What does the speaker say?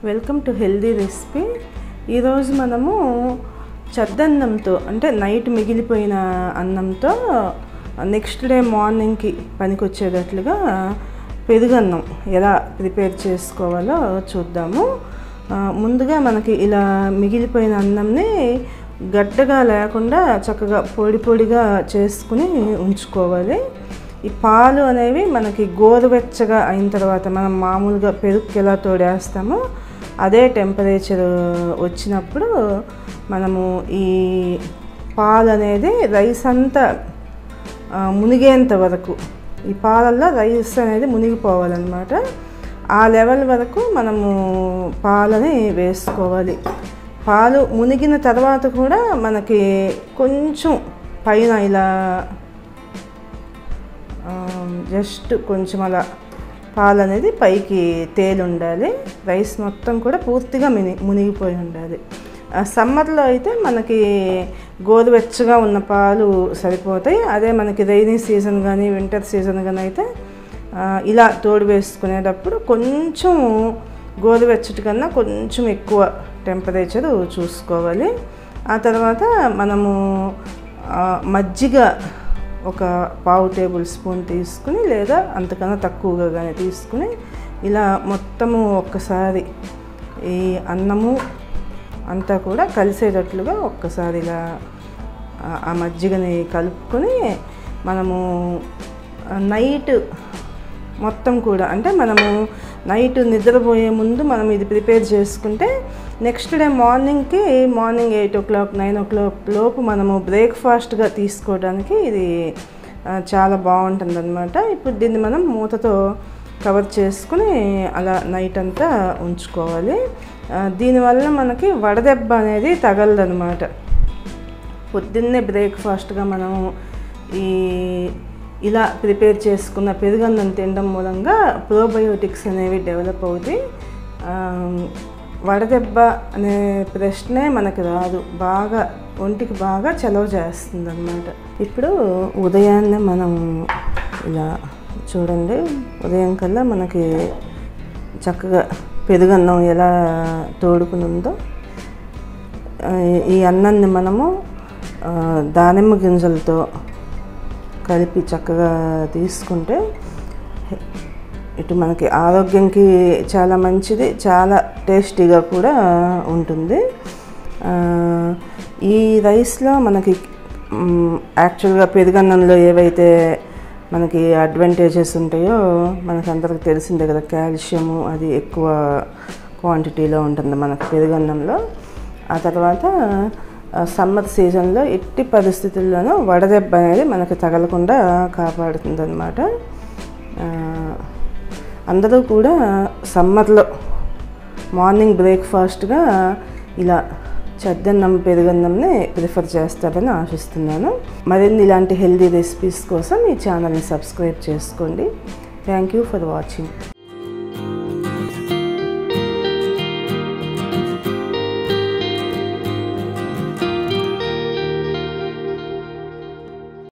welcome to healthy recipe ఈరోజు మనము చద్దన్నంతో అంటే నైట్ మిగిలిపోయిన అన్నంతో నెక్స్ట్ డే మార్నింగ్కి పనికొచ్చేటట్లుగా పెరుగన్నం ఎలా ప్రిపేర్ చేసుకోవాలో చూద్దాము ఆ, ముందుగా మనకి ఇలా మిగిలిపోయిన అన్నంని గడ్డగా లేకుండా చక్కగా పొడి పొడిగా చేసుకుని ఉంచుకోవాలి ఈ పాలు అనేవి మనకి గోరువెచ్చగా అయిన తర్వాత మనం మామూలుగా పెరుగుకి ఎలా తోడేస్తామో అదే టెంపరేచర్ వచ్చినప్పుడు మనము ఈ పాలు అనేది రైస్ అంతా ఆ, మునిగేంత వరకు ఈ పాలల్లో రైస్ అనేది మునిగిపోవాలన్నమాట ఆ లెవెల్ వరకు మనము పాలని వేసుకోవాలి పాలు మునిగిన తర్వాత కూడా మనకి కొంచెం పైన ఇలా జస్ట్ కొంచెం అలా పాలు అనేది పైకి తేలి ఉండాలి రైస్ మొత్తం కూడా పూర్తిగా మిని మునిగిపోయి ఉండాలి ఆ సమ్మర్లో అయితే మనకి గోరువెచ్చగా ఉన్న పాలు సరిపోతాయి అదే మనకి రైనీ సీజన్ కానీ వింటర్ సీజన్ కానీ అయితే ఆ, ఇలా తోడు వేసుకునేటప్పుడు కొంచెం గోరువెచ్చటి కన్నా కొంచెం ఎక్కువ టెంపరేచర్ చూసుకోవాలి ఆ తర్వాత మనము ఆ, మజ్జిగ ఒక పావు టేబుల్ స్పూన్ తీసుకుని లేదా అంతకన్నా తక్కువగా కానీ తీసుకుని ఇలా మొత్తము ఒక్కసారి ఈ అన్నము అంతా కూడా కలిసేటట్లుగా ఒక్కసారి ఇలా ఆ- ఆ మజ్జిగని కలుపుకొని మనము నైట్ మొత్తం కూడా అంటే మనము నైట్ నిద్రపోయే ముందు మనం ఇది ప్రిపేర్ చేసుకుంటే నెక్స్ట్ డే మార్నింగ్కి morning eight o'clock nine o'clock లోపు మనము బ్రేక్ఫాస్ట్గా తీసుకోవడానికి ఇది ఆ, చాలా బాగుంటుంది అనమాట ఇప్పుడు దీన్ని మనం మూతతో కవర్ చేసుకుని అలా నైట్ అంతా ఉంచుకోవాలి ఆ, దీనివల్ల మనకి వడదెబ్బ అనేది తగలదనమాట పొద్దున్నే బ్రేక్ఫాస్ట్గా మనం ఈ ఇలా ప్రిపేర్ చేసుకున్న పెరుగన్నం తినడం మూలంగా ప్రోబయోటిక్స్ అనేవి డెవలప్ అవుతాయి ఆ, వడదెబ్బ అనే ప్రశ్నే మనకు రాదు బాగా ఒంటికి బాగా చలవ చేస్తుంది అనమాట ఇప్పుడు ఉదయాన్నే మనం ఇలా చూడండి ఉదయం కల్లా మనకి చక్కగా పెరుగన్నం ఎలా తోడుకుని ఉందో ఆ, ఈ అన్నాన్ని మనము ఆ, దానిమ్మ గింజలతో కలిపి చక్కగా తీసుకుంటే ఇటు మనకి ఆరోగ్యంకి చాలా మంచిది చాలా టేస్టీగా కూడా ఉంటుంది ఆ, ఈ రైస్లో మనకి మ్, యాక్చువల్గా పెరుగన్నంలో ఏవైతే మనకి అడ్వాంటేజెస్ ఉంటాయో మనకు అందరికి తెలిసిందే కదా కాల్షియము అది ఎక్కువ క్వాంటిటీలో ఉంటుంది మనకు పెరుగన్నంలో ఆ తర్వాత సమ్మర్ సీజన్లో ఎట్టి పరిస్థితుల్లోనూ వడదెబ్బ అనేది మనకి తగలకుండా కాపాడుతుంది అనమాట అందరూ కూడా సమ్మర్లో మార్నింగ్ బ్రేక్ఫాస్ట్గా ఇలా చద్దన్నం పెరుగన్నంని ప్రిఫర్ చేస్తారని ఆశిస్తున్నాను మరిన్ని ఇలాంటి హెల్దీ రెసిపీస్ కోసం ఈ ఛానల్ని సబ్స్క్రైబ్ చేసుకోండి థ్యాంక్ యూ ఫర్ వాచింగ్